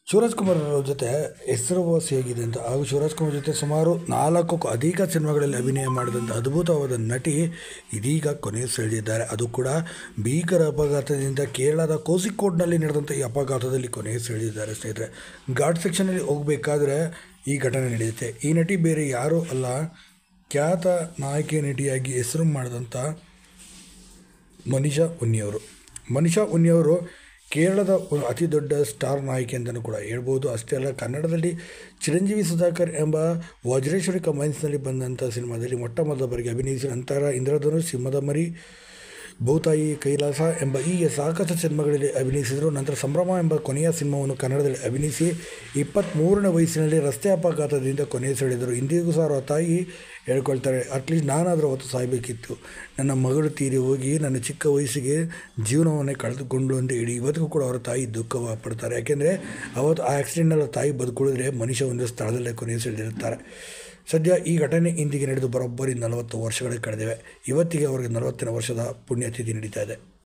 ಶಿವರಾಜ್ ಕುಮಾರ್ ಅವರ ಜೊತೆ ಹೆಸರುವಾಸಿಯಾಗಿದೆ ಅಂತ ಹಾಗೂ ಶಿವರಾಜ್ ಕುಮಾರ್ ಜೊತೆ ಸುಮಾರು ನಾಲ್ಕಕ್ಕೂ ಅಧಿಕ ಸಿನಿಮಾಗಳಲ್ಲಿ ಅಭಿನಯ ಮಾಡಿದಂಥ ಅದ್ಭುತವಾದ ನಟಿ ಇದೀಗ ಕೊನೆ ಸೆಳೆದಿದ್ದಾರೆ ಅದು ಕೂಡ ಭೀಕರ ಅಪಘಾತದಿಂದ ಕೇರಳದ ಕೋಸಿಕೋಡ್ನಲ್ಲಿ ನಡೆದಂಥ ಈ ಅಪಘಾತದಲ್ಲಿ ಕೊನೆ ಸೆಳೆದಿದ್ದಾರೆ ಸ್ನೇಹಿತರೆ ಘಾಟ್ ಸೆಕ್ಷನಲ್ಲಿ ಹೋಗಬೇಕಾದ್ರೆ ಈ ಘಟನೆ ನಡೆಯುತ್ತೆ ಈ ನಟಿ ಬೇರೆ ಯಾರೂ ಅಲ್ಲ ಖ್ಯಾತ ನಾಯಕಿ ನಟಿಯಾಗಿ ಹೆಸರು ಮಾಡಿದಂಥ ಮನಿಷಾ ಉನ್ನಿಯವರು ಮನಿಷಾ ಉನ್ನಿಯವರು ಕೇರಳದ ಒಂದು ಅತಿ ದೊಡ್ಡ ಸ್ಟಾರ್ ನಾಯಕಿ ಅಂತಲೂ ಕೂಡ ಹೇಳ್ಬೋದು ಅಷ್ಟೇ ಅಲ್ಲ ಕನ್ನಡದಲ್ಲಿ ಚಿರಂಜೀವಿ ಸುಧಾಕರ್ ಎಂಬ ವಜ್ರೇಶ್ವರಿ ಕಮೈನ್ಸ್ನಲ್ಲಿ ಬಂದಂಥ ಸಿನಿಮಾದಲ್ಲಿ ಮೊಟ್ಟ ಮೊದಲ ಬಾರಿಗೆ ಅಭಿನಯಿಸಿ ನಂತರ ಇಂದ್ರಧನುಷ್ ಸಿಂಹದ ಮರಿ ಭೂತಾಯಿ ಕೈಲಾಸ ಎಂಬ ಹೀಗೆ ಸಾಕಷ್ಟು ಸಿನಿಮಾಗಳಲ್ಲಿ ಅಭಿನಯಿಸಿದರು ನಂತರ ಸಂಭ್ರಮ ಎಂಬ ಕೊನೆಯ ಸಿನಿಮಾವನ್ನು ಕನ್ನಡದಲ್ಲಿ ಅಭಿನಯಿಸಿ ಇಪ್ಪತ್ತ್ಮೂರನೇ ವಯಸ್ಸಿನಲ್ಲಿ ರಸ್ತೆ ಅಪಘಾತದಿಂದ ಕೊನೆ ಸೆಳೆದರು ಇಂದಿಗೂ ಸಹ ಅವರ ತಾಯಿ ಹೇಳ್ಕೊಳ್ತಾರೆ ಅಟ್ಲೀಸ್ಟ್ ನಾನಾದರೂ ಅವತ್ತು ಸಾಯಬೇಕಿತ್ತು ನನ್ನ ಮಗಳು ತೀರಿ ಹೋಗಿ ನನ್ನ ಚಿಕ್ಕ ವಯಸ್ಸಿಗೆ ಜೀವನವನ್ನೇ ಕಳೆದುಕೊಂಡು ಅಂತ ಹೇಳಿ ಇವತ್ತಿಗೂ ಕೂಡ ಅವರ ತಾಯಿ ದುಃಖ ಪಡ್ತಾರೆ ಯಾಕೆಂದರೆ ಅವತ್ತು ಆ ಆಕ್ಸಿಡೆಂಟಲ್ಲಿ ತಾಯಿ ಬದುಕುಳಿದ್ರೆ ಮನುಷ್ಯ ಒಂದು ಸ್ಥಳದಲ್ಲೇ ಕೊನೆ ಸೆಳೆದಿರ್ತಾರೆ ಸದ್ಯ ಈ ಘಟನೆ ಇಂದಿಗೆ ನಡೆದು ಬರೋಬ್ಬರಿ ನಲವತ್ತು ವರ್ಷಗಳೇ ಕಳೆದಿವೆ ಇವತ್ತಿಗೆ ಅವರಿಗೆ ನಲವತ್ತನೇ ವರ್ಷದ ಪುಣ್ಯತಿಥಿ ನಡೀತಾ ಇದೆ